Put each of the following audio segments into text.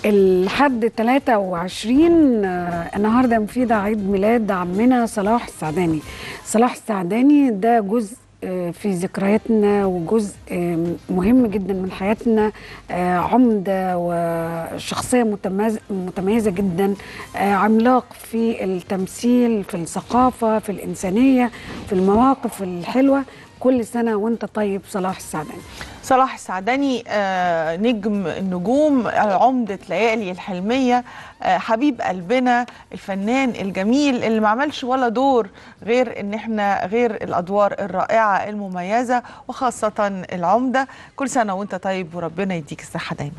الحد 23 آه، النهارده مفيدة عيد ميلاد عمنا صلاح السعداني صلاح السعداني ده جزء آه، في ذكرياتنا وجزء آه، مهم جدا من حياتنا آه، عمدة وشخصية متميز- متميزة جدا آه، عملاق في التمثيل في الثقافة في الإنسانية في المواقف الحلوة كل سنة وانت طيب صلاح السعداني صلاح السعداني آه، نجم النجوم عمدة ليالي الحلمية آه، حبيب قلبنا الفنان الجميل اللي ما عملش ولا دور غير ان احنا غير الادوار الرائعة المميزة وخاصة العمدة كل سنة وانت طيب وربنا يديك الصحة دايما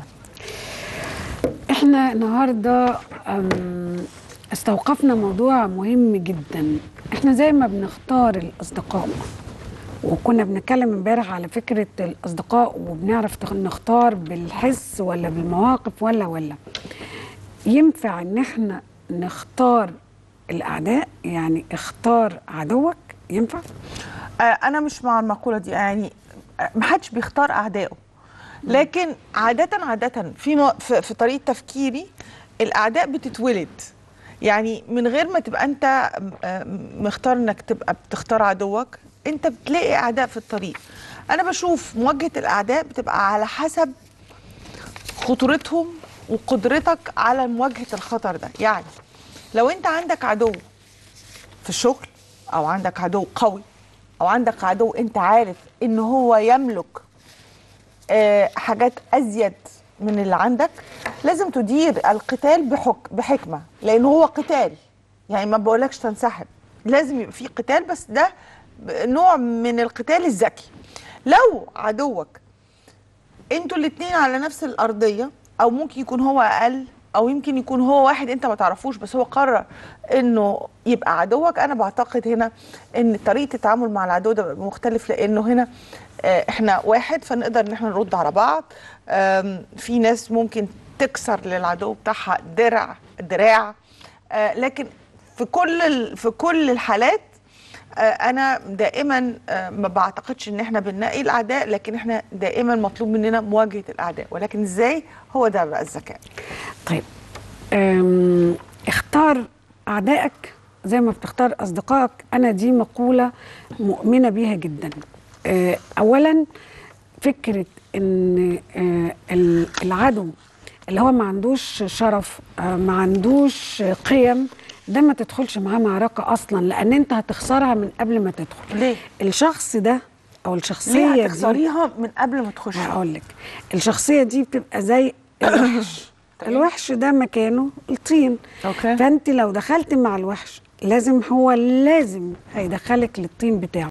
احنا النهارده أم، استوقفنا موضوع مهم جدا احنا زي ما بنختار الاصدقاء وكنا بنتكلم امبارح على فكره الاصدقاء وبنعرف تخ- نختار بالحس ولا بالمواقف ولا ولا ينفع ان احنا نختار الاعداء يعني اختار عدوك ينفع آه، انا مش مع المقولة دي يعني آه، محدش بيختار اعدائه لكن عادة عادة في مو- في في طريقة تفكيري الاعداء بتتولد يعني من غير ما تبقى انت آه، مختار انك تبقى بتختار عدوك انت بتلاقي اعداء في الطريق انا بشوف مواجهة الاعداء بتبقى على حسب خطورتهم وقدرتك على مواجهة الخطر ده يعني لو انت عندك عدو في الشغل او عندك عدو قوي او عندك عدو انت عارف ان هو يملك آه، حاجات ازيد من اللي عندك لازم تدير القتال بحك بحكمه لان هو قتال يعني ما بقولكش تنسحب لازم يبقى في قتال بس ده ب- نوع من القتال الذكي لو عدوك انتوا الاتنين على نفس الارضيه او ممكن يكون هو اقل او يمكن يكون هو واحد انت ما تعرفوش بس هو قرر انه يبقى عدوك انا بعتقد هنا ان طريقه التعامل مع العدو ده بيبقى مختلف لانه هنا آه، احنا واحد فنقدر ان احنا نرد على بعض آم، في ناس ممكن تكسر للعدو بتاعها درع دراع آه، لكن في كل ال- في كل الحالات آه، انا دائما آه، ما بعتقدش ان احنا بننقي الاعداء لكن احنا دائما مطلوب مننا مواجهه الاعداء ولكن ازاي هو ده بقى الذكاء طيب أم، اختار اعدائك زي ما بتختار اصدقائك انا دي مقوله مؤمنه بيها جدا أه، اولا فكره ان أه، ال- العدو اللي هو ما عندوش شرف أه، ما عندوش قيم ده ما تدخلش معاه معركه اصلا لان انت هتخسرها من قبل ما تدخل ليه؟ الشخص ده او الشخصيه ليه دي هتخسريها من قبل ما تخشي هقول لك الشخصيه دي بتبقى زي الوحش الوحش ده مكانه الطين أوكي. فانت لو دخلت مع الوحش لازم هو لازم هيدخلك للطين بتاعه